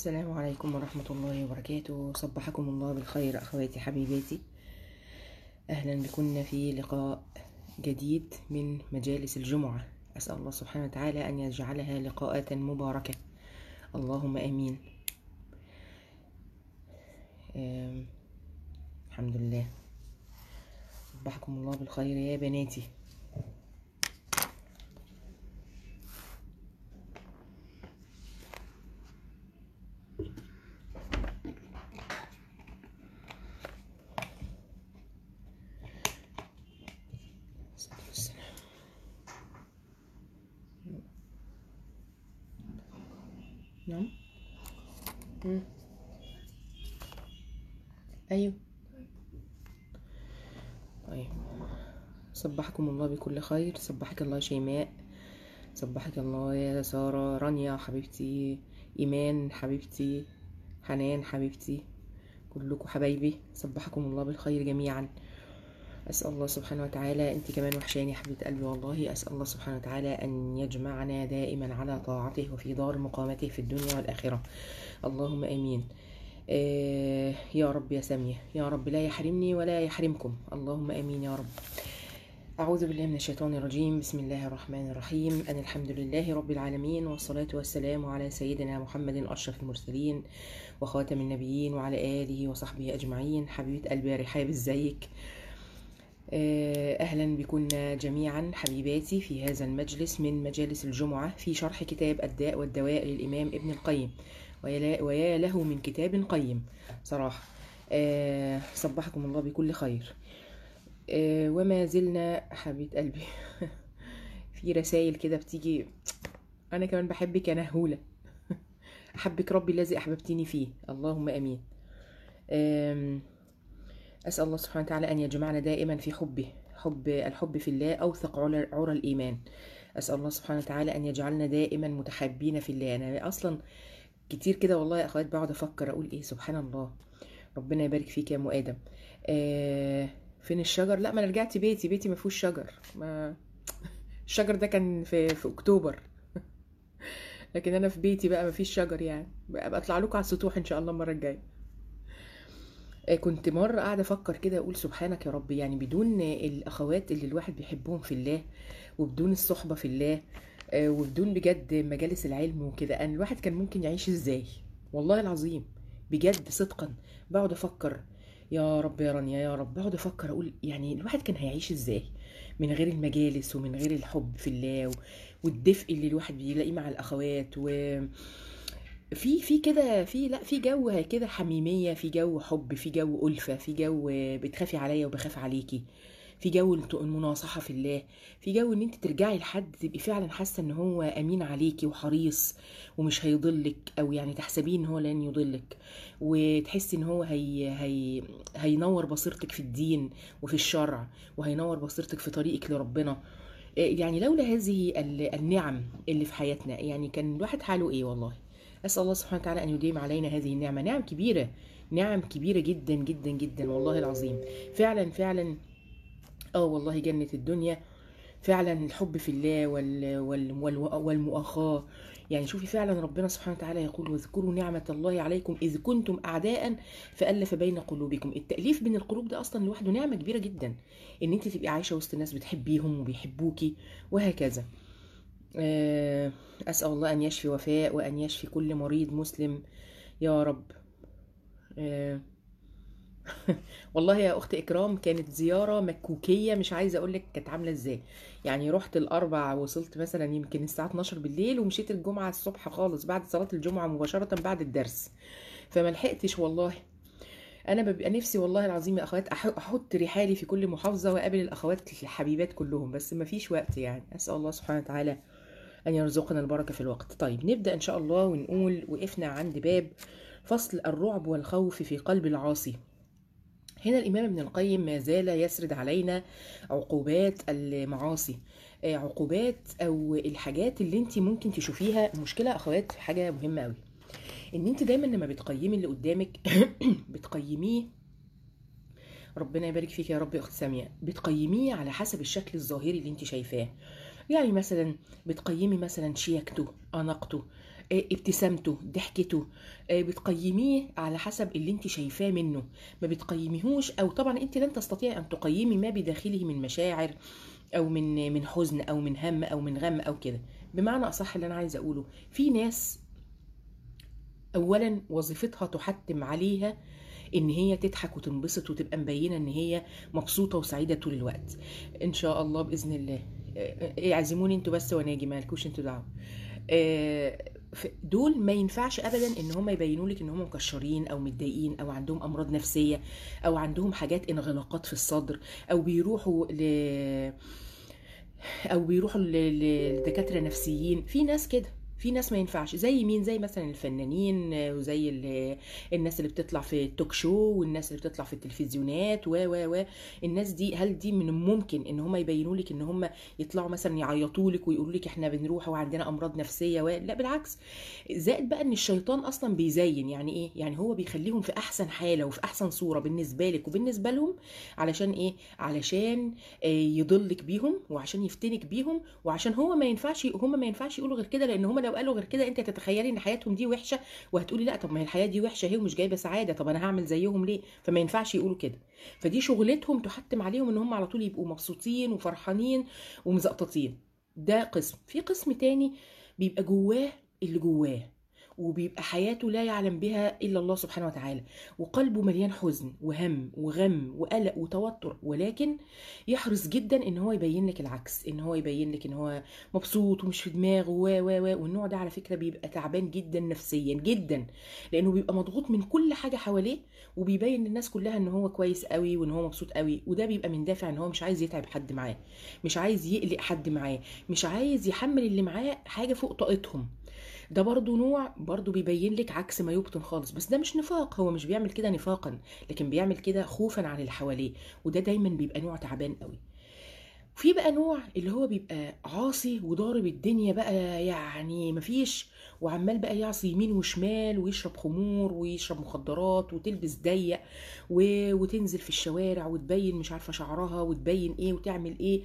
السلام عليكم ورحمة الله وبركاته صبحكم الله بالخير أخواتي حبيباتي أهلا بكم في لقاء جديد من مجالس الجمعة أسأل الله سبحانه وتعالى أن يجعلها لقاءات مباركة اللهم آمين آم، الحمد لله صبحكم الله بالخير يا بناتي الصلاة والسلام. نعم مم. أيوه طيب صبحكم الله بكل خير صبحك الله يا شيماء صبحك الله يا سارة رانيا حبيبتي إيمان حبيبتي حنان حبيبتي كلكم حبايبي صبحكم الله بالخير جميعا أسأل الله سبحانه وتعالى أنت كمان وحشاني يا حبيبة قلبي والله أسأل الله سبحانه وتعالى أن يجمعنا دائما على طاعته وفي دار مقامته في الدنيا والآخرة اللهم آمين آه يا رب يا سامية يا رب لا يحرمني ولا يحرمكم اللهم آمين يا رب أعوذ بالله من الشيطان الرجيم بسم الله الرحمن الرحيم أن الحمد لله رب العالمين والصلاة والسلام على سيدنا محمد أشرف المرسلين وخاتم النبيين وعلى آله وصحبه أجمعين حبيبة قلبي يا رحاب ازيك آه، أهلا بكم جميعا حبيباتي في هذا المجلس من مجالس الجمعة في شرح كتاب الداء والدواء للإمام ابن القيم ويا ويا له من كتاب قيم صراحة آه، صبحكم الله بكل خير آه، وما زلنا حبيبة قلبي في رسائل كده بتيجي أنا كمان بحبك يا نهولة أحبك ربي الذي أحببتني فيه اللهم أمين آم، أسأل الله سبحانه وتعالى أن يجمعنا دائما في حبه حب الحب في الله أوثق عرى عرى الإيمان أسأل الله سبحانه وتعالى أن يجعلنا دائما متحابين في الله أنا أصلا كتير كده والله يا أخوات بقعد أفكر أقول إيه سبحان الله ربنا يبارك فيك يا أم آدم آه فين الشجر لا ما أنا رجعت بيتي بيتي ما فيهوش شجر ما الشجر ده كان في في أكتوبر لكن أنا في بيتي بقى ما فيش شجر يعني بقى أطلع لكم على السطوح إن شاء الله المرة الجاية آه، كنت مرة قاعدة أفكر كده أقول سبحانك يا رب يعني بدون الأخوات اللي الواحد بيحبهم في الله وبدون الصحبة في الله آه، وبدون بجد مجالس العلم وكده أن الواحد كان ممكن يعيش إزاي والله العظيم بجد صدقا بقعد أفكر يا رب يا رانيا يا رب بقعد أفكر أقول يعني الواحد كان هيعيش إزاي من غير المجالس ومن غير الحب في الله و- والدفء اللي الواحد بيلاقيه مع الأخوات و في في كده في لا في جو كده حميميه في جو حب في جو ألفة في جو بتخافي عليا وبخاف عليكي في جو الت- المناصحة في الله في جو ان انت ترجعي لحد تبقي فعلا حاسة ان هو امين عليكي وحريص ومش هيضلك او يعني تحسبيه ان هو لن يضلك وتحسي ان هو هي هي هينور بصيرتك في الدين وفي الشرع وهينور بصيرتك في طريقك لربنا يعني لولا هذه ال- النعم اللي في حياتنا يعني كان الواحد حاله ايه والله أسأل الله سبحانه وتعالى أن يديم علينا هذه النعمة نعم كبيرة نعم كبيرة جدا جدا جدا والله العظيم فعلا فعلا اه والله جنة الدنيا فعلا الحب في الله وال وال وال والمؤاخاة يعني شوفي فعلا ربنا سبحانه وتعالى يقول واذكروا نعمة الله عليكم إذ كنتم أعداء فألف بين قلوبكم التأليف بين القلوب ده أصلا لوحده نعمة كبيرة جدا إن أنت تبقي عايشة وسط ناس بتحبيهم وبيحبوكي وهكذا آه، أسأل الله أن يشفي وفاء وأن يشفي كل مريض مسلم يا رب آه، والله يا أخت إكرام كانت زيارة مكوكية مش عايزة أقولك كانت عاملة إزاي يعني رحت الأربع وصلت مثلا يمكن الساعة 12 بالليل ومشيت الجمعة الصبح خالص بعد صلاة الجمعة مباشرة بعد الدرس فما لحقتش والله انا ببقى نفسي والله العظيم يا اخوات أح- احط رحالي في كل محافظه واقابل الاخوات الحبيبات كلهم بس ما فيش وقت يعني اسال الله سبحانه وتعالى ان يرزقنا البركه في الوقت طيب نبدا ان شاء الله ونقول وقفنا عند باب فصل الرعب والخوف في قلب العاصي هنا الإمام ابن القيم ما زال يسرد علينا عقوبات المعاصي آه، عقوبات أو الحاجات اللي انت ممكن تشوفيها المشكلة أخوات في حاجة مهمة أوي إن انت دايما لما بتقيمي اللي قدامك بتقيميه ربنا يبارك فيك يا رب يا اخت ساميه بتقيميه على حسب الشكل الظاهري اللي انت شايفاه يعني مثلا بتقيمي مثلا شياكته اناقته آه، ابتسامته ضحكته آه، بتقيميه على حسب اللي انت شايفاه منه ما بتقيميهوش او طبعا انت لن تستطيعي ان تقيمي ما بداخله من مشاعر او من من حزن او من هم او من غم او كده بمعنى اصح اللي انا عايزه اقوله في ناس اولا وظيفتها تحتم عليها ان هي تضحك وتنبسط وتبقى مبينه ان هي مبسوطه وسعيده طول الوقت ان شاء الله باذن الله آه، اعزموني انتوا بس وانا اجي مالكوش انتوا دعوه آه، ف- دول ما ينفعش ابدا ان هم يبينوا لك ان هم مكشرين او متضايقين او عندهم امراض نفسيه او عندهم حاجات انغلاقات في الصدر او بيروحوا ل او بيروحوا ل- ل- لدكاتره نفسيين في ناس كده في ناس ما ينفعش زي مين زي مثلا الفنانين آه، وزي ال- الناس اللي بتطلع في التوك شو والناس اللي بتطلع في التلفزيونات و و و الناس دي هل دي من الممكن ان هم يبينوا لك ان هم يطلعوا مثلا يعيطوا لك ويقولوا لك احنا بنروح وعندنا امراض نفسيه و... لا بالعكس زائد بقى ان الشيطان اصلا بيزين يعني ايه يعني هو بيخليهم في احسن حاله وفي احسن صوره بالنسبه لك وبالنسبه لهم علشان ايه علشان آه، يضلك بيهم وعشان يفتنك بيهم وعشان هو ما ينفعش هم ما ينفعش يقولوا غير كده لان هم لو قالوا غير كده انت تتخيلي ان حياتهم دي وحشه وهتقولي لا طب ما هي الحياه دي وحشه اهي ومش جايبه سعاده طب انا هعمل زيهم ليه فما ينفعش يقولوا كده فدي شغلتهم تحتم عليهم ان هم على طول يبقوا مبسوطين وفرحانين ومزقططين ده قسم في قسم تاني بيبقى جواه اللي جواه وبيبقى حياته لا يعلم بها الا الله سبحانه وتعالى وقلبه مليان حزن وهم وغم وقلق وتوتر ولكن يحرص جدا ان هو يبين لك العكس ان هو يبين لك ان هو مبسوط ومش في دماغه و و و والنوع ده على فكره بيبقى تعبان جدا نفسيا جدا لانه بيبقى مضغوط من كل حاجه حواليه وبيبين للناس كلها ان هو كويس قوي وان هو مبسوط قوي وده بيبقى من دافع ان هو مش عايز يتعب حد معاه مش عايز يقلق حد معاه مش عايز يحمل اللي معاه حاجه فوق طاقتهم ده برضو نوع برضو بيبين لك عكس ما يبطن خالص بس ده مش نفاق هو مش بيعمل كده نفاقا لكن بيعمل كده خوفا عن اللي حواليه وده دايما بيبقى نوع تعبان قوي في بقى نوع اللي هو بيبقى عاصي وضارب الدنيا بقى يعني مفيش وعمال بقى يعصي يمين وشمال ويشرب خمور ويشرب مخدرات وتلبس ضيق و... وتنزل في الشوارع وتبين مش عارفه شعرها وتبين ايه وتعمل ايه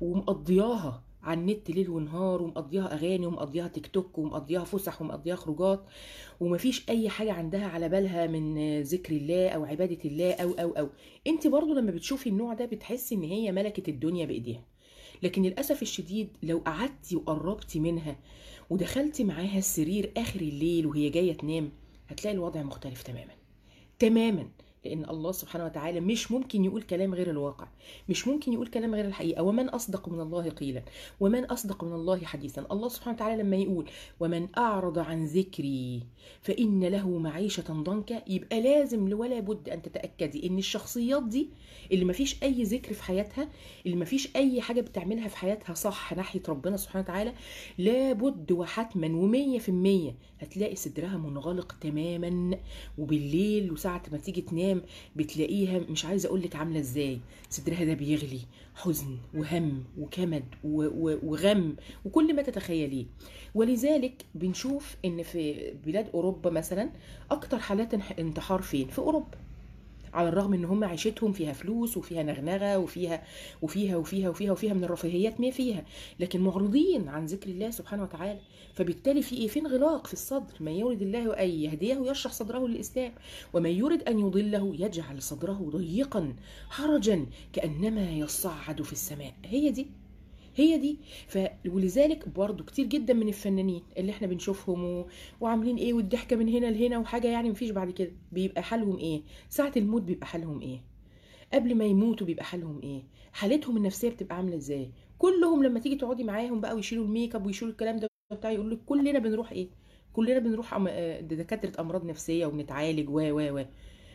ومقضياها على النت ليل ونهار ومقضيها اغاني ومقضيها تيك توك ومقضيها فسح ومقضيها خروجات ومفيش اي حاجه عندها على بالها من ذكر الله او عباده الله او او او انت برضو لما بتشوفي النوع ده بتحسي ان هي ملكه الدنيا بايديها لكن للاسف الشديد لو قعدتي وقربتي منها ودخلتي معاها السرير اخر الليل وهي جايه تنام هتلاقي الوضع مختلف تماما تماما لان الله سبحانه وتعالى مش ممكن يقول كلام غير الواقع مش ممكن يقول كلام غير الحقيقه ومن اصدق من الله قيلا ومن اصدق من الله حديثا الله سبحانه وتعالى لما يقول ومن اعرض عن ذكري فان له معيشه ضنكا يبقى لازم ولا بد ان تتاكدي ان الشخصيات دي اللي مفيش اي ذكر في حياتها اللي مفيش اي حاجه بتعملها في حياتها صح ناحيه ربنا سبحانه وتعالى لابد وحتما ومية في المية هتلاقي صدرها منغلق تماما وبالليل وساعة ما تيجي تنام بتلاقيها مش عايزة اقولك عاملة ازاي صدرها ده بيغلي حزن وهم وكمد و- و- وغم وكل ما تتخيليه ولذلك بنشوف ان في بلاد اوروبا مثلا اكتر حالات انح- انتحار فين في اوروبا على الرغم ان هم عيشتهم فيها فلوس وفيها نغنغه وفيها وفيها وفيها وفيها وفيها من الرفاهيات ما فيها لكن معرضين عن ذكر الله سبحانه وتعالى فبالتالي في ايه في انغلاق في الصدر من يرد الله ان يهديه يشرح صدره للاسلام ومن يرد ان يضله يجعل صدره ضيقا حرجا كانما يصعد في السماء هي دي هي دي ف... ولذلك برضو كتير جدا من الفنانين اللي احنا بنشوفهم و... وعاملين ايه والضحكه من هنا لهنا وحاجه يعني مفيش بعد كده بيبقى حالهم ايه ساعه الموت بيبقى حالهم ايه قبل ما يموتوا بيبقى حالهم ايه حالتهم النفسيه بتبقى عامله ازاي كلهم لما تيجي تقعدي معاهم بقى ويشيلوا الميك اب ويشيلوا الكلام ده بتاع يقول لك كلنا بنروح ايه كلنا بنروح أم... آه، دكاتره امراض نفسيه وبنتعالج و و و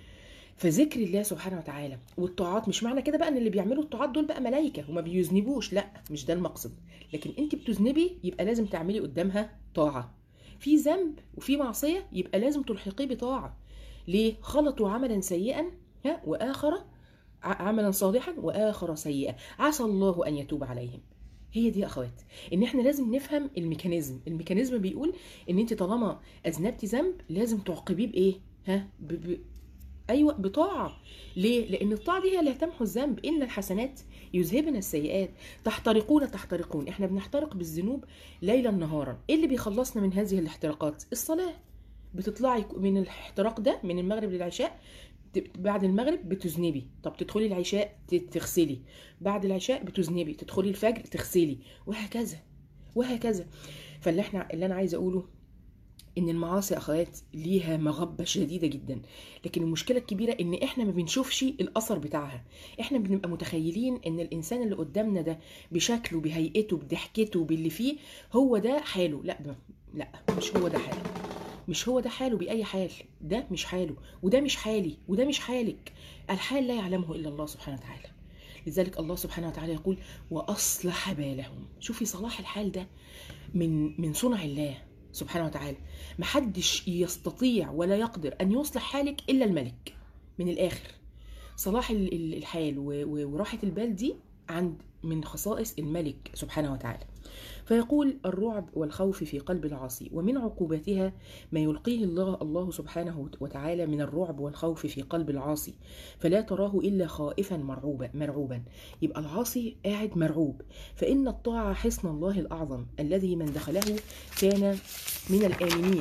فذكر الله سبحانه وتعالى والطاعات مش معنى كده بقى ان اللي بيعملوا الطاعات دول بقى ملائكه وما بيذنبوش لا مش ده المقصد لكن انت بتذنبي يبقى لازم تعملي قدامها طاعه في ذنب وفي معصيه يبقى لازم تلحقيه بطاعه ليه خلطوا عملا سيئا ها واخر ع- عملا صالحا واخر سيئا عسى الله ان يتوب عليهم هي دي يا اخوات ان احنا لازم نفهم الميكانيزم الميكانيزم بيقول ان انت طالما اذنبتي ذنب لازم تعاقبيه بايه ها ب... ب... ايوه بطاعه ليه لان الطاعه دي هي اللي هتمحو الذنب ان الحسنات يذهبن السيئات تحترقون تحترقون احنا بنحترق بالذنوب ليلا نهارا ايه اللي بيخلصنا من هذه الاحتراقات الصلاه بتطلعي من الاحتراق ده من المغرب للعشاء ت- بعد المغرب بتذنبي طب تدخلي العشاء ت- تغسلي بعد العشاء بتذنبي تدخلي الفجر تغسلي وهكذا وهكذا فاللي احنا اللي انا عايزه اقوله ان المعاصي يا اخوات ليها مغبه شديده جدا لكن المشكله الكبيره ان احنا ما بنشوفش الاثر بتاعها احنا بنبقى متخيلين ان الانسان اللي قدامنا ده بشكله بهيئته بضحكته باللي فيه هو ده حاله لا ب- لا مش هو ده حاله مش هو ده حاله بأي حال ده مش حاله وده مش حالي وده مش حالك الحال لا يعلمه إلا الله سبحانه وتعالى لذلك الله سبحانه وتعالى يقول وأصلح بالهم شوفي صلاح الحال ده من من صنع الله سبحانه وتعالى محدش يستطيع ولا يقدر أن يصلح حالك إلا الملك من الآخر صلاح ال- ال- الحال و- و- وراحة البال دي عند من خصائص الملك سبحانه وتعالى فيقول الرعب والخوف في قلب العاصي ومن عقوباتها ما يلقيه الله الله سبحانه وتعالى من الرعب والخوف في قلب العاصي فلا تراه الا خائفا مرعوبا مرعوبا يبقى العاصي قاعد مرعوب فان الطاعه حصن الله الاعظم الذي من دخله كان من الامنين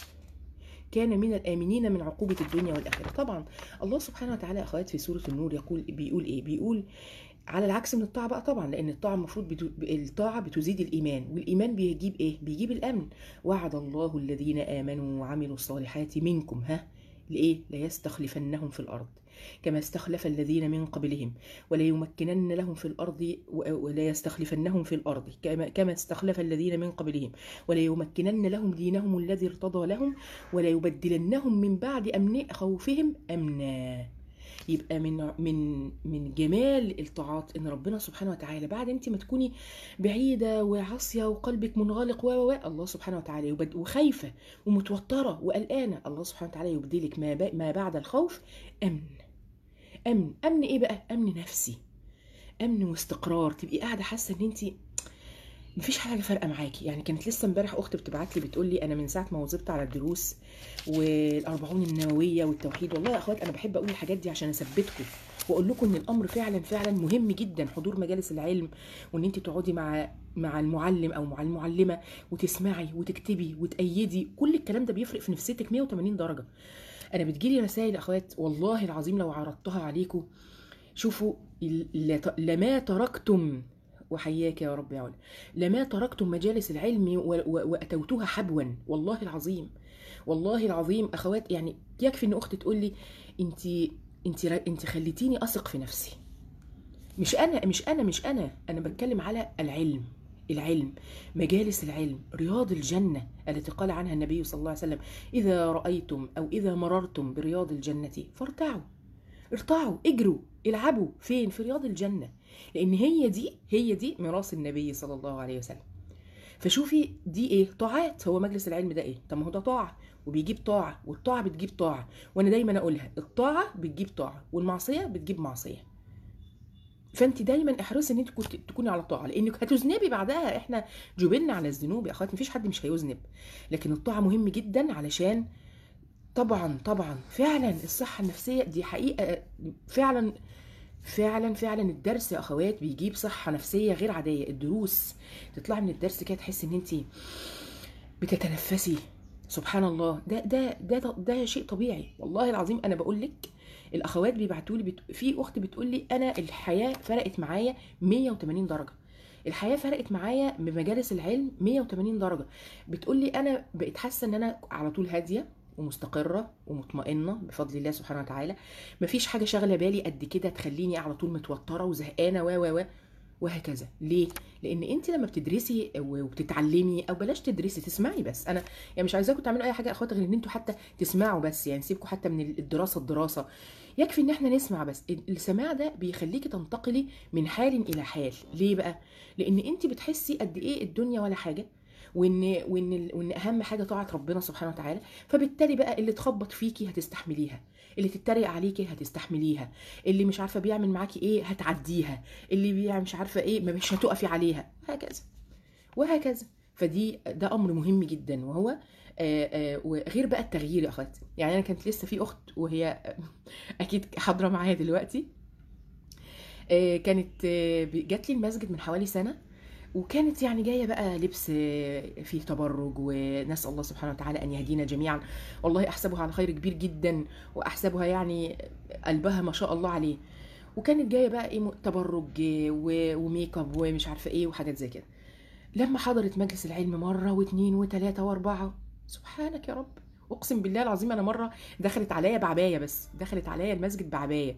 كان من الآمنين من عقوبة الدنيا والآخرة طبعا الله سبحانه وتعالى أخوات في سورة النور يقول بيقول إيه بيقول على العكس من الطاعة بقى طبعا لأن الطاعة المفروض بتو... الطاعة بتزيد الإيمان والإيمان بيجيب إيه؟ بيجيب الأمن وعد الله الذين آمنوا وعملوا الصالحات منكم ها لإيه؟ ليستخلفنهم في الأرض كما استخلف الذين من قبلهم وليمكنن لهم في الأرض و- وليستخلفنهم في الأرض كما كما استخلف الذين من قبلهم وليمكنن لهم دينهم الذي ارتضى لهم وليبدلنهم من بعد أمن خوفهم أمنا يبقى من من من جمال الطاعات ان ربنا سبحانه وتعالى بعد انت ما تكوني بعيده وعاصيه وقلبك منغلق و و و الله سبحانه وتعالى يبد وخايفه ومتوتره وقلقانه الله سبحانه وتعالى يبدلك ما ب- ما بعد الخوف امن امن امن ايه بقى امن نفسي امن واستقرار تبقي قاعده حاسه ان انت مفيش حاجه فارقه معاكي يعني كانت لسه امبارح اختي بتبعت لي بتقول لي انا من ساعه ما وظبت على الدروس والاربعون النوويه والتوحيد والله يا اخوات انا بحب اقول الحاجات دي عشان اثبتكم واقول لكم ان الامر فعلا فعلا مهم جدا حضور مجالس العلم وان انت تقعدي مع مع المعلم او مع المعلمه وتسمعي وتكتبي وتأيدي كل الكلام ده بيفرق في نفسيتك 180 درجه انا بتجيلي رسائل يا اخوات والله العظيم لو عرضتها عليكم شوفوا ل- لما تركتم وحياك يا رب يا علا لما تركتم مجالس العلم و- و- واتوتها حبوا والله العظيم والله العظيم اخوات يعني يكفي ان اختي تقول لي انت انت انت خليتيني اثق في نفسي مش انا مش انا مش انا انا بتكلم على العلم العلم مجالس العلم رياض الجنة التي قال عنها النبي صلى الله عليه وسلم إذا رأيتم أو إذا مررتم برياض الجنة فارتعوا ارتعوا اجروا العبوا فين في رياض الجنة لأن هي دي هي دي ميراث النبي صلى الله عليه وسلم فشوفي دي ايه طاعات هو مجلس العلم ده ايه طب ما هو ده طاعه وبيجيب طاعه والطاعه بتجيب طاعه وانا دايما اقولها الطاعه بتجيب طاعه والمعصيه بتجيب معصيه فانت دايما احرصي ان انت كنت تكوني على طاعه لانك هتذنبي بعدها احنا جبلنا على الذنوب يا اخوات مفيش حد مش هيذنب لكن الطاعه مهم جدا علشان طبعا طبعا فعلا الصحه النفسيه دي حقيقه فعلا فعلا فعلا الدرس يا اخوات بيجيب صحه نفسيه غير عاديه الدروس تطلعي من الدرس كده تحسي ان انت بتتنفسي سبحان الله ده ده ده ده شيء طبيعي والله العظيم انا بقول لك الاخوات بيبعتوا لي بت... في اخت بتقول لي انا الحياه فرقت معايا 180 درجه الحياه فرقت معايا بمجالس العلم 180 درجه بتقول لي انا بقيت حاسه ان انا على طول هاديه ومستقره ومطمئنه بفضل الله سبحانه وتعالى مفيش حاجه شاغله بالي قد كده تخليني على طول متوتره وزهقانه و و و وهكذا ليه لان انت لما بتدرسي وبتتعلمي او بلاش تدرسي تسمعي بس انا يعني مش عايزاكم تعملوا اي حاجه يا اخوات غير ان انتوا حتى تسمعوا بس يعني سيبكم حتى من الدراسه الدراسه يكفي ان احنا نسمع بس السماع ده بيخليكي تنتقلي من حال الى حال ليه بقى لان انت بتحسي قد ايه الدنيا ولا حاجه وان وان وان اهم حاجه طاعه ربنا سبحانه وتعالى فبالتالي بقى اللي تخبط فيكي هتستحمليها اللي تتريق عليكي هتستحمليها اللي مش عارفه بيعمل معاكي ايه هتعديها اللي بيعمل مش عارفه ايه ما مش هتقفي عليها هكذا وهكذا فدي ده امر مهم جدا وهو آه، آه، وغير بقى التغيير يا اخواتي يعني انا كانت لسه في اخت وهي اكيد حاضره معايا دلوقتي آه، كانت آه، جات لي المسجد من حوالي سنه وكانت يعني جايه بقى لبس آه، فيه تبرج ونسال الله سبحانه وتعالى ان يهدينا جميعا والله احسبها على خير كبير جدا واحسبها يعني قلبها ما شاء الله عليه وكانت جايه بقى ايه م- تبرج آه، و- وميك اب ومش عارفه ايه وحاجات زي كده لما حضرت مجلس العلم مره واثنين وثلاثه واربعه سبحانك يا رب اقسم بالله العظيم انا مره دخلت عليا بعبايه بس دخلت عليا المسجد بعبايه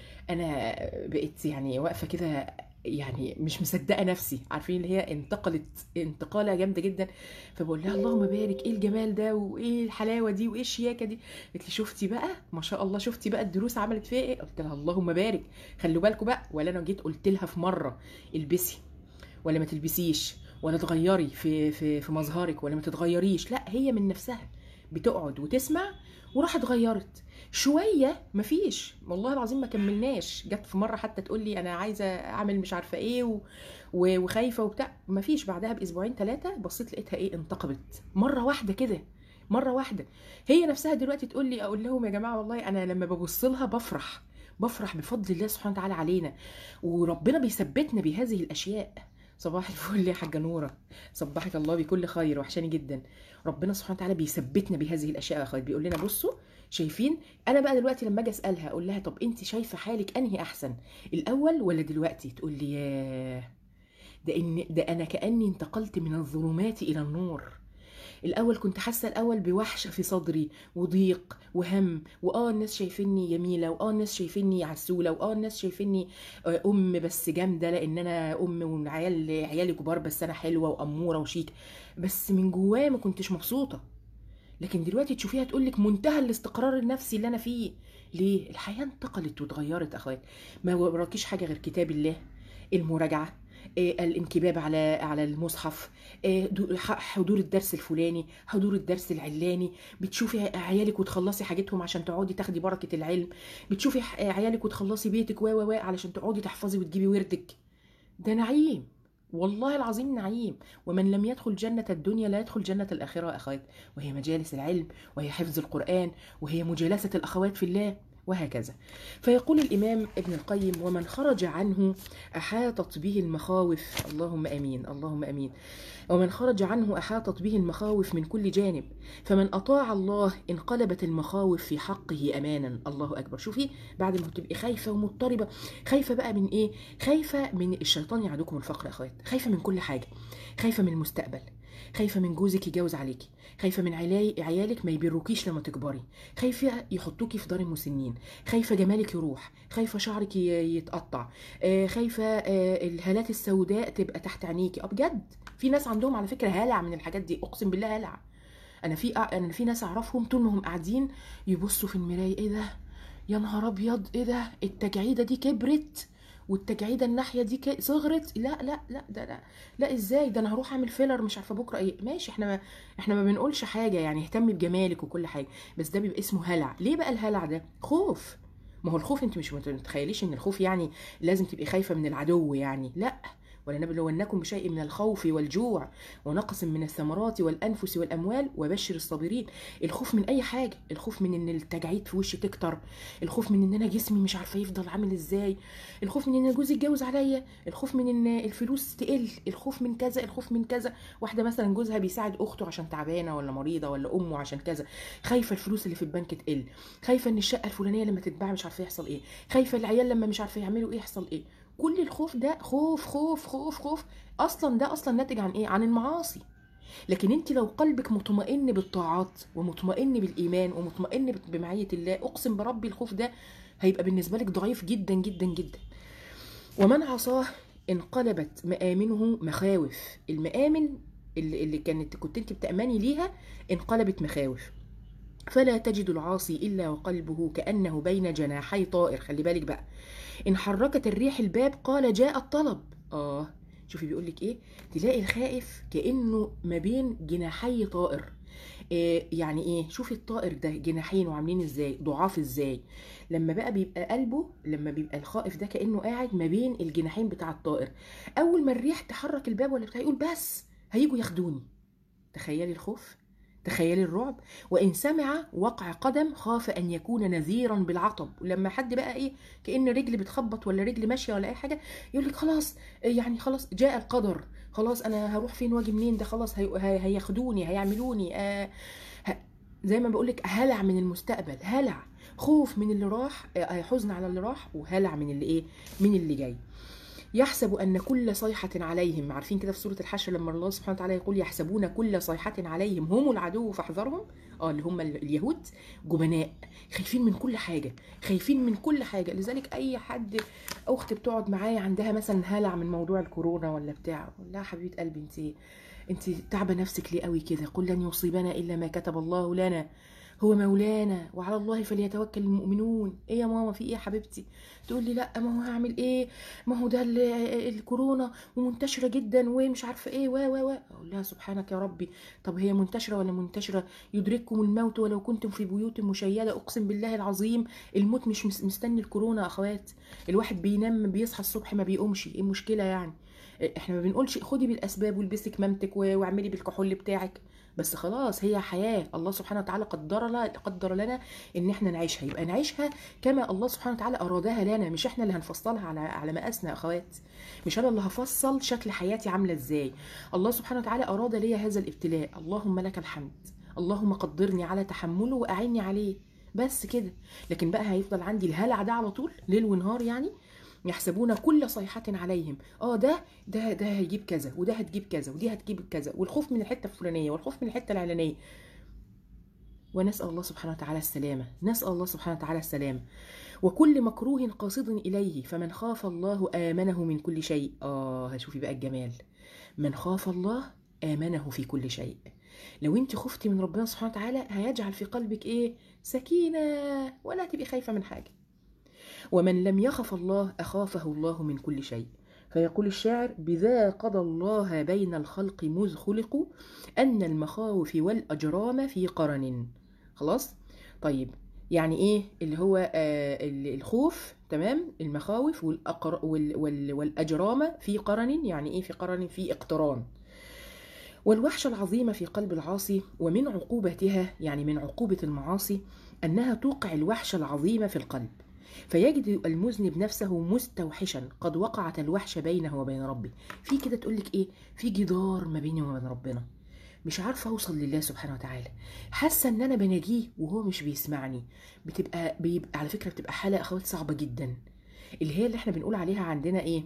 انا بقيت يعني واقفه كده يعني مش مصدقه نفسي عارفين اللي هي انتقلت انتقاله جامده جدا فبقول لها اللهم بارك ايه الجمال ده وايه الحلاوه دي وايه الشياكه دي قالت لي شفتي بقى ما شاء الله شفتي بقى الدروس عملت فيها ايه قلت لها اللهم بارك خلوا بالكم بقى ولا انا جيت قلت لها في مره البسي ولا ما تلبسيش ولا تغيري في في في مظهرك ولا ما تتغيريش لا هي من نفسها بتقعد وتسمع وراحت غيرت شويه مفيش والله العظيم ما كملناش جت في مره حتى تقول لي انا عايزه اعمل مش عارفه ايه و... و... وخايفه وبتاع مفيش بعدها باسبوعين ثلاثه بصيت لقيتها ايه انتقبت مره واحده كده مره واحده هي نفسها دلوقتي تقول لي اقول لهم يا جماعه والله انا لما ببص لها بفرح بفرح بفضل الله سبحانه وتعالى علينا وربنا بيثبتنا بهذه الاشياء صباح الفل يا حاجه نوره صبحك الله بكل خير وحشاني جدا ربنا سبحانه وتعالى بيثبتنا بهذه الاشياء يا اخوات بيقول لنا بصوا شايفين انا بقى دلوقتي لما اجي اسالها اقول لها طب انت شايفه حالك انهي احسن الاول ولا دلوقتي تقول لي ياه ده ان ده انا كاني انتقلت من الظلمات الى النور الاول كنت حاسه الاول بوحشه في صدري وضيق وهم واه الناس شايفيني جميله واه الناس شايفيني عسوله واه الناس شايفيني آه، ام بس جامده لان انا ام وعيال عيالي كبار بس انا حلوه واموره وشيك بس من جوايا ما كنتش مبسوطه لكن دلوقتي تشوفيها تقول لك منتهى الاستقرار النفسي اللي انا فيه ليه الحياه انتقلت واتغيرت اخوات ما وراكيش حاجه غير كتاب الله المراجعه إيه، الانكباب على على المصحف إيه، دو- ح- حضور الدرس الفلاني حضور الدرس العلاني بتشوفي عيالك وتخلصي حاجتهم عشان تقعدي تاخدي بركه العلم بتشوفي ح- عيالك وتخلصي بيتك و و و علشان تقعدي تحفظي وتجيبي وردك ده نعيم والله العظيم نعيم ومن لم يدخل جنة الدنيا لا يدخل جنة الآخرة يا أخوات وهي مجالس العلم وهي حفظ القرآن وهي مجالسة الأخوات في الله وهكذا فيقول الإمام ابن القيم ومن خرج عنه أحاطت به المخاوف اللهم أمين اللهم أمين ومن خرج عنه أحاطت به المخاوف من كل جانب فمن أطاع الله انقلبت المخاوف في حقه أمانا الله أكبر شوفي بعد ما تبقي خايفة ومضطربة خايفة بقى من إيه خايفة من الشيطان يعدكم الفقر يا أخوات خايفة من كل حاجة خايفة من المستقبل خايفة من جوزك يجوز عليكي خايفة من علاي- عيالك ما يبروكيش لما تكبري خايفة يحطوكي في دار المسنين خايفة جمالك يروح خايفة شعرك ي- يتقطع آه، خايفة آه، الهالات السوداء تبقى تحت عينيكي اه بجد في ناس عندهم على فكرة هلع من الحاجات دي اقسم بالله هلع انا في انا في ناس اعرفهم طول ما هم قاعدين يبصوا في المرايه ايه ده يا نهار ابيض ايه ده التجعيده دي كبرت والتجعيده الناحيه دي ك- صغرت لا لا لا ده لا لا ازاي ده انا هروح اعمل فيلر مش عارفه بكره ايه ماشي احنا ما احنا ما بنقولش حاجه يعني اهتمي بجمالك وكل حاجه بس ده بيبقى اسمه هلع ليه بقى الهلع ده خوف ما هو الخوف انت مش متخيليش ان الخوف يعني لازم تبقي خايفه من العدو يعني لا ولنبلونكم بشيء من الخوف والجوع ونقص من الثمرات والانفس والاموال وبشر الصابرين الخوف من اي حاجه الخوف من ان التجاعيد في وشي تكتر الخوف من ان انا جسمي مش عارفه يفضل عامل ازاي الخوف من ان جوزي يتجوز عليا الخوف من ان الفلوس تقل الخوف من كذا الخوف من كذا واحده مثلا جوزها بيساعد اخته عشان تعبانه ولا مريضه ولا امه عشان كذا خايفه الفلوس اللي في البنك تقل خايفه ان الشقه الفلانيه لما تتباع مش عارفه يحصل ايه خايفه العيال لما مش عارفه يعملوا ايه يحصل ايه كل الخوف ده خوف خوف خوف خوف اصلا ده اصلا ناتج عن ايه عن المعاصي لكن انت لو قلبك مطمئن بالطاعات ومطمئن بالايمان ومطمئن بمعيه الله اقسم بربي الخوف ده هيبقى بالنسبه لك ضعيف جدا جدا جدا ومن عصاه انقلبت مآمنه مخاوف المآمن اللي, اللي كانت كنت انت بتأمني ليها انقلبت مخاوف فلا تجد العاصي إلا وقلبه كأنه بين جناحي طائر خلي بالك بقى إن حركت الريح الباب قال جاء الطلب آه شوفي بيقول لك إيه تلاقي الخائف كأنه ما بين جناحي طائر إيه يعني ايه شوفي الطائر ده جناحين وعاملين ازاي ضعاف ازاي لما بقى بيبقى قلبه لما بيبقى الخائف ده كانه قاعد ما بين الجناحين بتاع الطائر اول ما الريح تحرك الباب ولا بتاع يقول بس هيجوا ياخدوني تخيلي الخوف تخيلي الرعب وان سمع وقع قدم خاف ان يكون نذيرا بالعطب ولما حد بقى ايه كان رجل بتخبط ولا رجل ماشيه ولا اي حاجه يقول لك خلاص يعني خلاص جاء القدر خلاص انا هروح فين واجي منين ده خلاص هي- هي- هياخدوني هيعملوني آه ه- زي ما بقول لك هلع من المستقبل هلع خوف من اللي راح آه، حزن على اللي راح وهلع من اللي ايه من اللي جاي يحسب ان كل صيحه عليهم عارفين كده في سوره الحشر لما الله سبحانه وتعالى يقول يحسبون كل صيحه عليهم هم العدو فاحذرهم اه اللي هم ال- اليهود جبناء خايفين من كل حاجه خايفين من كل حاجه لذلك اي حد اخت بتقعد معايا عندها مثلا هلع من موضوع الكورونا ولا بتاع أقول لها حبيبه قلبي انت انت تعبه نفسك ليه قوي كده قل لن يصيبنا الا ما كتب الله لنا هو مولانا وعلى الله فليتوكل المؤمنون ايه يا ماما في ايه يا حبيبتي تقول لي لا ما هو هعمل ايه ما هو ده ال- الكورونا ومنتشره جدا ومش عارفه ايه و و و اقول لها سبحانك يا ربي طب هي منتشره ولا منتشره يدرككم الموت ولو كنتم في بيوت مشيده اقسم بالله العظيم الموت مش مس- مستني الكورونا يا اخوات الواحد بينام بيصحى الصبح ما بيقومش ايه المشكله يعني احنا ما بنقولش خدي بالاسباب والبسي كمامتك و- واعملي بالكحول بتاعك بس خلاص هي حياه الله سبحانه وتعالى قدر لنا قدر لنا ان احنا نعيشها يبقى نعيشها كما الله سبحانه وتعالى ارادها لنا مش احنا اللي هنفصلها على على مقاسنا يا اخوات مش انا اللي هفصل شكل حياتي عامله ازاي الله سبحانه وتعالى اراد لي هذا الابتلاء اللهم لك الحمد اللهم قدرني على تحمله واعني عليه بس كده لكن بقى هيفضل عندي الهلع ده على طول ليل ونهار يعني يحسبون كل صيحة عليهم اه ده ده ده هيجيب كذا وده هتجيب كذا ودي هتجيب كذا والخوف من الحتة الفلانية والخوف من الحتة العلانية ونسأل الله سبحانه وتعالى السلامة نسأل الله سبحانه وتعالى السلامة وكل مكروه قاصد إليه فمن خاف الله آمنه من كل شيء آه هشوفي بقى الجمال من خاف الله آمنه في كل شيء لو انت خفتي من ربنا سبحانه وتعالى هيجعل في قلبك ايه سكينة ولا تبقي خايفة من حاجة ومن لم يخف الله أخافه الله من كل شيء فيقول الشاعر بذا قضى الله بين الخلق مذ خلقوا أن المخاوف والأجرام في قرن خلاص طيب يعني ايه اللي هو آه ال- الخوف تمام المخاوف والأقر وال وال والاجرام في قرن يعني ايه في قرن في اقتران والوحشة العظيمة في قلب العاصي ومن عقوبتها يعني من عقوبة المعاصي أنها توقع الوحشة العظيمة في القلب فيجد المذنب نفسه مستوحشا قد وقعت الوحشة بينه وبين ربه في كده تقولك ايه في جدار ما بيني وبين ربنا مش عارفة أوصل لله سبحانه وتعالى حاسة إن أنا بناجيه وهو مش بيسمعني بتبقى بيبقى على فكرة بتبقى حالة أخوات صعبة جدا اللي هي اللي احنا بنقول عليها عندنا إيه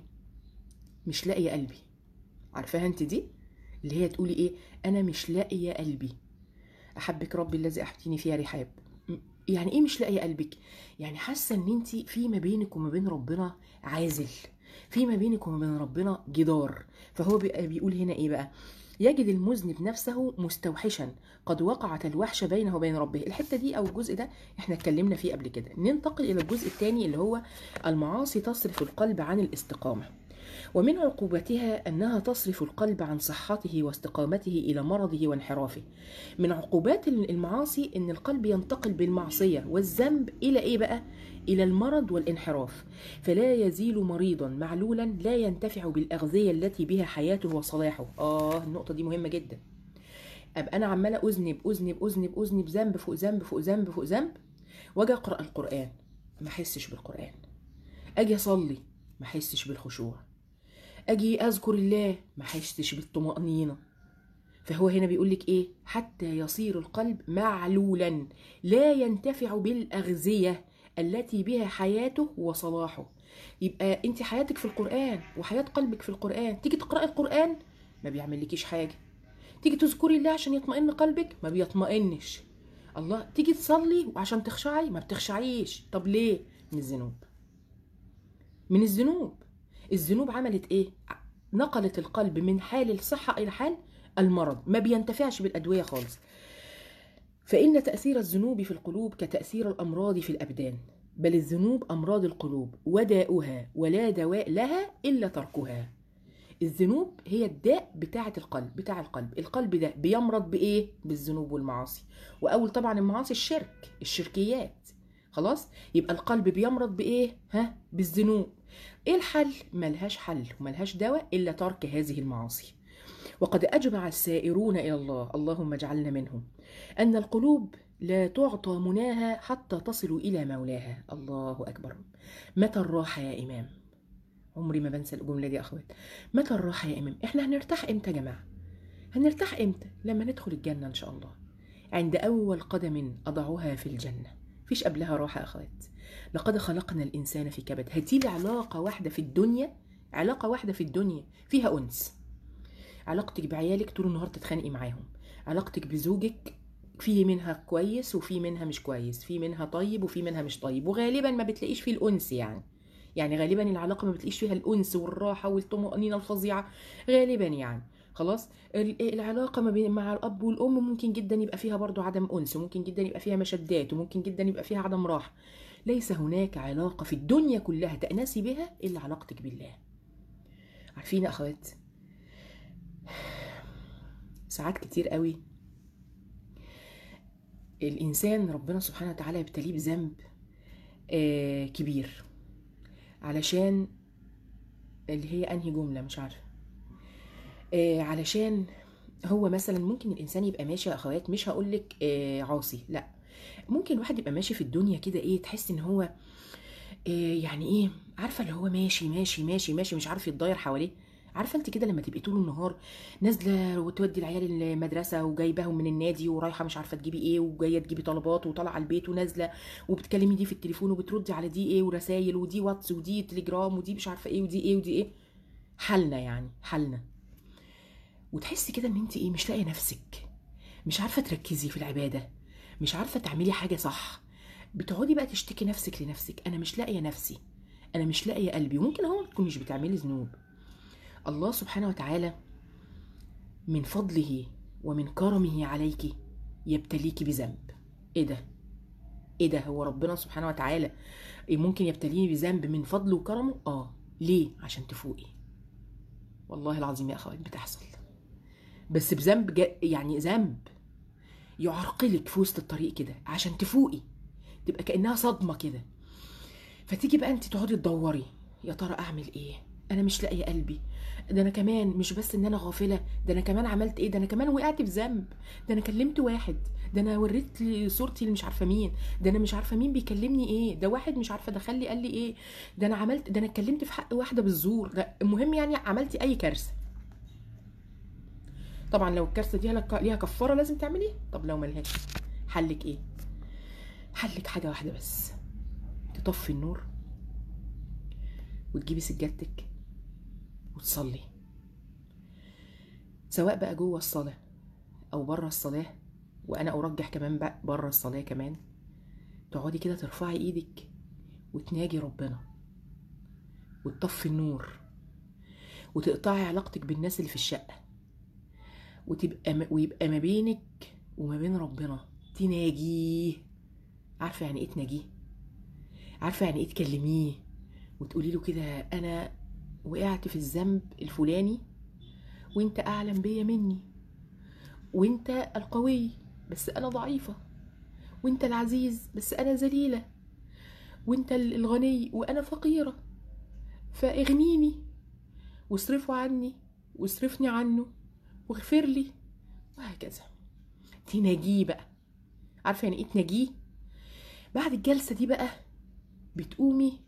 مش لاقية قلبي عارفاها أنت دي اللي هي تقولي إيه أنا مش لاقية قلبي أحبك ربي الذي أحبتيني فيها رحاب م- يعني إيه مش لاقية قلبك يعني حاسة إن أنت في ما بينك وما بين ربنا عازل في ما بينك وما بين ربنا جدار فهو بي- بيقول هنا إيه بقى يجد المذنب نفسه مستوحشا قد وقعت الوحشة بينه وبين ربه الحتة دي أو الجزء ده احنا اتكلمنا فيه قبل كده ننتقل إلى الجزء الثاني اللي هو المعاصي تصرف القلب عن الاستقامة ومن عقوبتها أنها تصرف القلب عن صحته واستقامته إلى مرضه وانحرافه من عقوبات المعاصي أن القلب ينتقل بالمعصية والذنب إلى إيه بقى؟ إلى المرض والانحراف فلا يزيل مريضا معلولا لا ينتفع بالأغذية التي بها حياته وصلاحه آه النقطة دي مهمة جدا أبقى أنا عمالة أذنب أذنب أذنب أذنب ذنب فوق ذنب فوق ذنب فوق ذنب وأجي أقرأ القرآن ما أحسش بالقرآن أجي أصلي ما أحسش بالخشوع أجي أذكر الله ما أحسش بالطمأنينة فهو هنا بيقول لك ايه حتى يصير القلب معلولا لا ينتفع بالاغذيه التي بها حياته وصلاحه يبقى انت حياتك في القران وحياه قلبك في القران تيجي تقراي القران ما بيعملكيش حاجه تيجي تذكري الله عشان يطمئن قلبك ما بيطمئنش الله تيجي تصلي وعشان تخشعي ما بتخشعيش طب ليه من الذنوب من الذنوب الذنوب عملت ايه نقلت القلب من حال الصحه الى حال المرض ما بينتفعش بالأدوية خالص فإن تأثير الذنوب في القلوب كتأثير الأمراض في الأبدان بل الذنوب أمراض القلوب وداؤها ولا دواء لها إلا تركها الذنوب هي الداء بتاعة القلب بتاع القلب القلب ده بيمرض بإيه؟ بالذنوب والمعاصي وأول طبعا المعاصي الشرك الشركيات خلاص يبقى القلب بيمرض بإيه؟ ها؟ بالذنوب إيه الحل؟ ملهاش حل وملهاش دواء إلا ترك هذه المعاصي وقد أجمع السائرون إلى الله اللهم اجعلنا منهم أن القلوب لا تعطى مناها حتى تصل إلى مولاها الله أكبر متى الراحة يا إمام عمري ما بنسى الجملة دي يا أخوات متى الراحة يا إمام إحنا هنرتاح إمتى يا جماعة هنرتاح إمتى لما ندخل الجنة إن شاء الله عند أول قدم أضعها في الجنة فيش قبلها راحة يا أخوات لقد خلقنا الإنسان في كبد هاتيلي علاقة واحدة في الدنيا علاقة واحدة في الدنيا فيها أنس علاقتك بعيالك طول النهار تتخانقي معاهم علاقتك بزوجك في منها كويس وفي منها مش كويس في منها طيب وفي منها مش طيب وغالبا ما بتلاقيش فيه الأنس يعني يعني غالبا العلاقة ما بتلاقيش فيها الأنس والراحة والطمأنينة الفظيعة غالبا يعني خلاص ال- العلاقة ما بين مع الأب والأم ممكن جدا يبقى فيها برضو عدم أنس وممكن جدا يبقى فيها مشدات وممكن جدا يبقى فيها عدم راحة ليس هناك علاقة في الدنيا كلها تأنسي بها إلا علاقتك بالله عارفين يا أخوات ساعات كتير قوي الإنسان ربنا سبحانه وتعالى يبتليه بذنب آه كبير علشان اللي هي أنهي جملة مش عارفة آه علشان هو مثلا ممكن الإنسان يبقى ماشي يا أخوات مش هقولك آه عاصي لا ممكن الواحد يبقى ماشي في الدنيا كده إيه تحس إن هو آه يعني إيه عارفة اللي هو ماشي ماشي ماشي ماشي مش عارف يتضاير حواليه عارفه انت كده لما تبقي طول النهار نازله وتودي العيال المدرسه وجايباهم من النادي ورايحه مش عارفه تجيبي ايه وجايه تجيبي طلبات وطالعه البيت ونازله وبتكلمي دي في التليفون وبتردي على دي ايه ورسايل ودي واتس ودي تليجرام ودي مش عارفه ايه ودي ايه ودي ايه حالنا يعني حالنا وتحسي كده ان انت ايه مش لاقيه نفسك مش عارفه تركزي في العباده مش عارفه تعملي حاجه صح بتقعدي بقى تشتكي نفسك لنفسك انا مش لاقيه نفسي انا مش لاقيه قلبي وممكن هو تكون مش بتعملي ذنوب الله سبحانه وتعالى من فضله ومن كرمه عليك يبتليك بذنب ايه ده ايه ده هو ربنا سبحانه وتعالى ممكن يبتليني بذنب من فضله وكرمه اه ليه عشان تفوقي والله العظيم يا اخوات بتحصل بس بذنب جا يعني ذنب يعرقلك في وسط الطريق كده عشان تفوقي تبقى كانها صدمه كده فتيجي بقى انت تقعدي تدوري يا ترى اعمل ايه انا مش لاقيه قلبي ده انا كمان مش بس ان انا غافله ده انا كمان عملت ايه ده انا كمان وقعت في ذنب ده انا كلمت واحد ده انا وريت لي صورتي اللي مش عارفه مين ده انا مش عارفه مين بيكلمني ايه ده واحد مش عارفه دخل لي قال لي ايه ده انا عملت ده انا اتكلمت في حق واحده بالزور ده المهم يعني عملتي اي كارثه طبعا لو الكارثه دي ليها كفاره لازم تعمليها طب لو ملهاش حلك ايه حلك حاجه واحده بس تطفي النور وتجيبي سجادتك وتصلي سواء بقى جوه الصلاة أو بره الصلاة وأنا أرجح كمان بقى بره الصلاة كمان تقعدي كده ترفعي إيدك وتناجي ربنا وتطفي النور وتقطعي علاقتك بالناس اللي في الشقة وتبقى م... ويبقى ما بينك وما بين ربنا تناجيه عارفة يعني إيه تناجيه عارفة يعني إيه تكلميه وتقولي له كده أنا وقعت في الذنب الفلاني وانت اعلم بيا مني وانت القوي بس انا ضعيفه وانت العزيز بس انا ذليله وانت الغني وانا فقيره فاغنيني واصرفه عني واصرفني عنه واغفر لي وهكذا تناجيه بقى عارفه يعني ايه تناجيه بعد الجلسه دي بقى بتقومي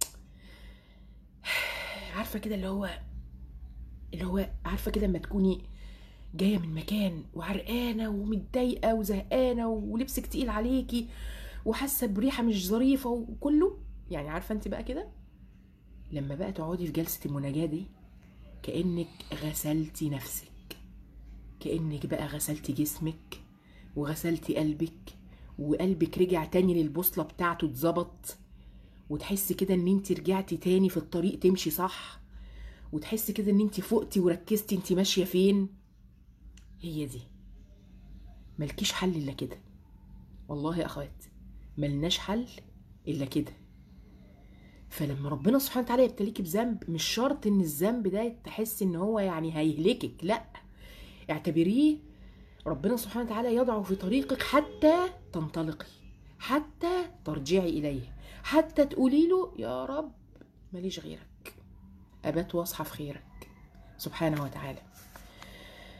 عارفه كده اللي هو اللي هو عارفه كده لما تكوني جايه من مكان وعرقانه ومتضايقه وزهقانه ولبسك تقيل عليكي وحاسه بريحه مش ظريفه وكله يعني عارفه انت بقى كده لما بقى تقعدي في جلسه المناجاه دي كانك غسلتي نفسك كانك بقى غسلتي جسمك وغسلتي قلبك وقلبك رجع تاني للبوصله بتاعته اتظبط وتحسي كده ان انت رجعتي تاني في الطريق تمشي صح وتحسي كده ان انت فقتي وركزتي انت ماشيه فين هي دي ملكيش حل الا كده والله يا اخوات ملناش حل الا كده فلما ربنا سبحانه وتعالى يبتليكي بذنب مش شرط ان الذنب ده تحسي ان هو يعني هيهلكك لا اعتبريه ربنا سبحانه وتعالى يضعه في طريقك حتى تنطلقي حتى ترجعي اليه حتى تقولي له يا رب ماليش غيرك أبات واصحى في خيرك سبحانه وتعالى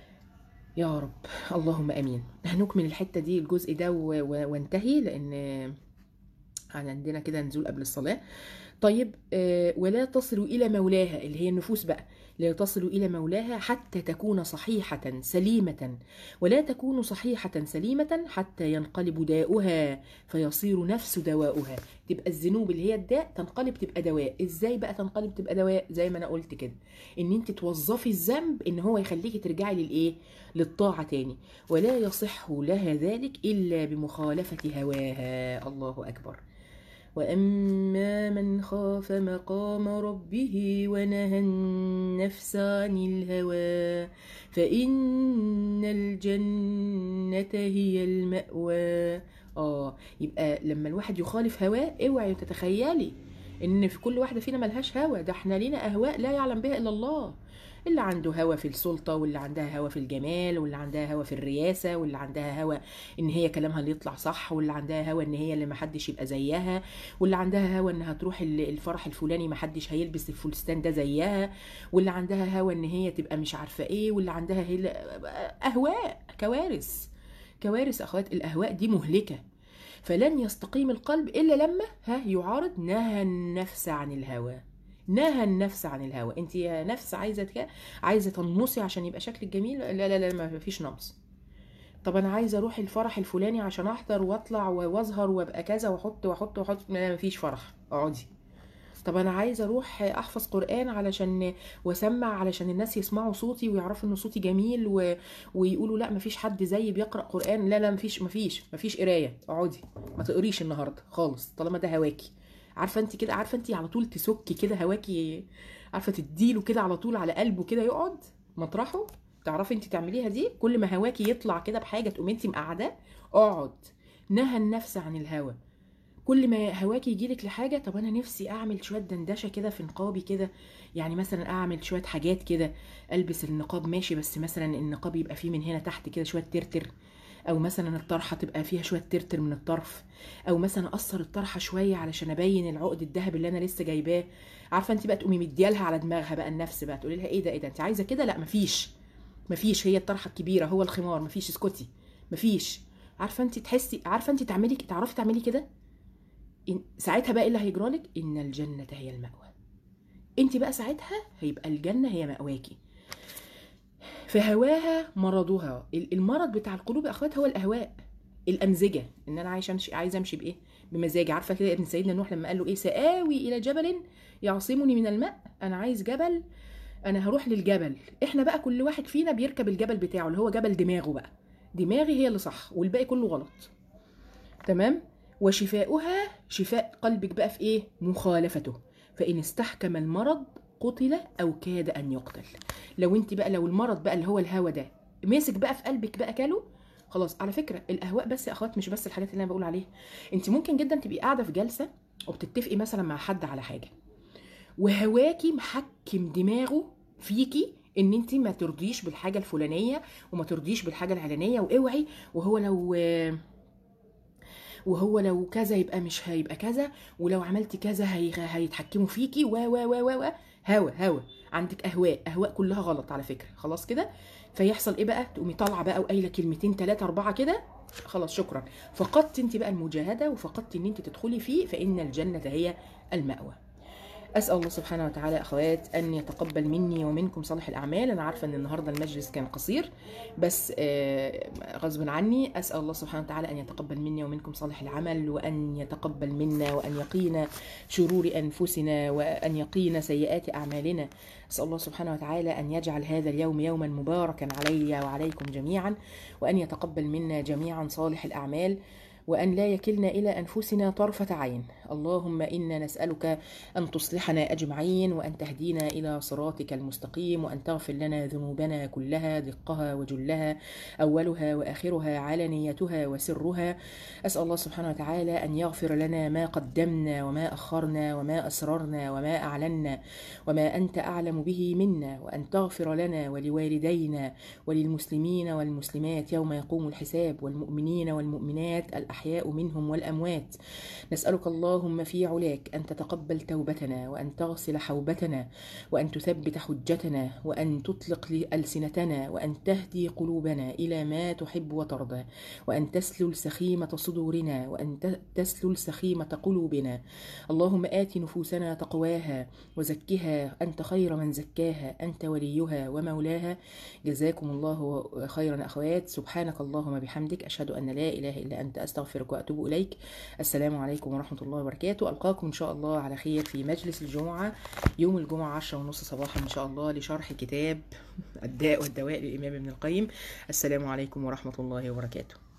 يا رب اللهم امين هنكمل الحته دي الجزء ده و- و- وانتهي لان عندنا كده نزول قبل الصلاه طيب آه، ولا تصل الى مولاها اللي هي النفوس بقى لا تصل الى مولاها حتى تكون صحيحه سليمه ولا تكون صحيحه سليمه حتى ينقلب داؤها فيصير نفس دواؤها تبقى الذنوب اللي هي الداء تنقلب تبقى دواء ازاي بقى تنقلب تبقى دواء زي ما انا قلت كده ان انت توظفي الذنب ان هو يخليكي ترجعي للايه للطاعه تاني ولا يصح لها ذلك الا بمخالفه هواها الله اكبر واما من خاف مقام ربه ونهى النفس عن الهوى فان الجنه هي الماوى اه يبقى لما الواحد يخالف هواه اوعي تتخيلي ان في كل واحده فينا ملهاش هوى ده احنا لينا اهواء لا يعلم بها الا الله اللي عنده هوى في السلطه واللي عندها هوى في الجمال واللي عندها هوى في الرياسه واللي عندها هوى ان هي كلامها اللي يطلع صح واللي عندها هوى ان هي اللي محدش يبقى زيها واللي عندها هوى انها تروح ال- الفرح الفلاني محدش هيلبس الفستان ده زيها واللي عندها هوى ان هي تبقى مش عارفه ايه واللي عندها هي اهواء كوارث كوارث اخوات الاهواء دي مهلكه فلن يستقيم القلب الا لما ها يعارض نهى النفس عن الهوى نهى النفس عن الهوى انت يا نفس عايزه تك... عايزه تنمصي عشان يبقى شكلك جميل لا لا لا ما فيش نمص طب انا عايزه اروح الفرح الفلاني عشان احضر واطلع واظهر وابقى كذا واحط واحط واحط لا ما فيش فرح اقعدي طب انا عايزه اروح احفظ قران علشان واسمع علشان الناس يسمعوا صوتي ويعرفوا ان صوتي جميل و... ويقولوا لا مفيش حد زيي بيقرا قران لا لا مفيش مفيش مفيش قرايه اقعدي ما تقريش النهارده خالص طالما ده هواكي عارفه انت كده عارفه انت على طول تسكي كده هواكي عارفه تديله كده على طول على قلبه كده يقعد مطرحه تعرفي انت تعمليها دي كل ما هواكي يطلع كده بحاجه تقومي انت مقعداه اقعد نهى النفس عن الهوى كل ما هواكي يجيلك لحاجه طب انا نفسي اعمل شويه دندشه كده في نقابي كده يعني مثلا اعمل شويه حاجات كده البس النقاب ماشي بس مثلا النقاب يبقى فيه من هنا تحت كده شويه ترتر او مثلا الطرحه تبقى فيها شويه ترتر من الطرف او مثلا اقصر الطرحه شويه علشان ابين العقد الذهب اللي انا لسه جايباه عارفه انت بقى تقومي مديالها على دماغها بقى النفس بقى تقولي لها ايه ده ايه ده انت عايزه كده لا مفيش مفيش هي الطرحه الكبيره هو الخمار مفيش اسكتي مفيش عارفه انت تحسي عارفه انت تعملي تعرفي تعملي كده إن ساعتها بقى ايه اللي هيجرالك ان الجنه هي المأوى انت بقى ساعتها هيبقى الجنه هي مأواكي فهواها مرضها ال- المرض بتاع القلوب يا اخوات هو الاهواء الامزجه ان انا عايشه امشي عايزه امشي بايه بمزاجي عارفه كده ابن سيدنا نوح لما قال له ايه سآوي الى جبل يعصمني من الماء انا عايز جبل انا هروح للجبل احنا بقى كل واحد فينا بيركب الجبل بتاعه اللي هو جبل دماغه بقى دماغي هي اللي صح والباقي كله غلط تمام وشفاؤها شفاء قلبك بقى في ايه مخالفته فان استحكم المرض قتل او كاد ان يقتل لو انت بقى لو المرض بقى اللي هو الهوى ده ماسك بقى في قلبك بقى كاله خلاص على فكره الاهواء بس يا اخوات مش بس الحاجات اللي انا بقول عليها انت ممكن جدا تبقي قاعده في جلسه وبتتفقي مثلا مع حد على حاجه وهواكي محكم دماغه فيكي ان انت ما ترضيش بالحاجه الفلانيه وما ترضيش بالحاجه العلانيه واوعي وهو لو وهو لو كذا يبقى مش هيبقى كذا ولو عملتي كذا هي... هيتحكموا فيكي و و و و و هوا هوا عندك اهواء اهواء كلها غلط على فكره خلاص كده فيحصل ايه بقى تقومي طالعه بقى وقايله كلمتين ثلاثه اربعه كده خلاص شكرا فقدت انت بقى المجاهده وفقدت ان انت تدخلي فيه فان الجنه هي المأوى اسال الله سبحانه وتعالى اخوات ان يتقبل مني ومنكم صالح الاعمال انا عارفه ان النهارده المجلس كان قصير بس آه، غصب عني اسال الله سبحانه وتعالى ان يتقبل مني ومنكم صالح العمل وان يتقبل منا وان يقينا شرور انفسنا وان يقينا سيئات اعمالنا اسال الله سبحانه وتعالى ان يجعل هذا اليوم يوما مباركا علي وعليكم جميعا وان يتقبل منا جميعا صالح الاعمال وأن لا يكلنا إلى أنفسنا طرفة عين اللهم إنا نسألك أن تصلحنا أجمعين وأن تهدينا إلى صراطك المستقيم وأن تغفر لنا ذنوبنا كلها دقها وجلها أولها وآخرها علانيتها وسرها أسأل الله سبحانه وتعالى أن يغفر لنا ما قدمنا وما أخرنا وما أسررنا وما أعلنا وما أنت أعلم به منا وأن تغفر لنا ولوالدينا وللمسلمين والمسلمات يوم يقوم الحساب والمؤمنين والمؤمنات الأحياء منهم والأموات نسألك الله اللهم في علاك أن تتقبل توبتنا وأن تغسل حوبتنا وأن تثبت حجتنا وأن تطلق ألسنتنا وأن تهدي قلوبنا إلى ما تحب وترضى وأن تسلل سخيمة صدورنا وأن ت- تسلل سخيمة قلوبنا اللهم آت نفوسنا تقواها وزكها أنت خير من زكاها أنت وليها ومولاها جزاكم الله خيرا أخوات سبحانك اللهم بحمدك أشهد أن لا إله إلا أنت أستغفرك وأتوب إليك السلام عليكم ورحمة الله وبركاته ألقاكم إن شاء الله على خير في مجلس الجمعة يوم الجمعة عشرة ونص صباحا إن شاء الله لشرح كتاب الداء والدواء للإمام ابن القيم السلام عليكم ورحمة الله وبركاته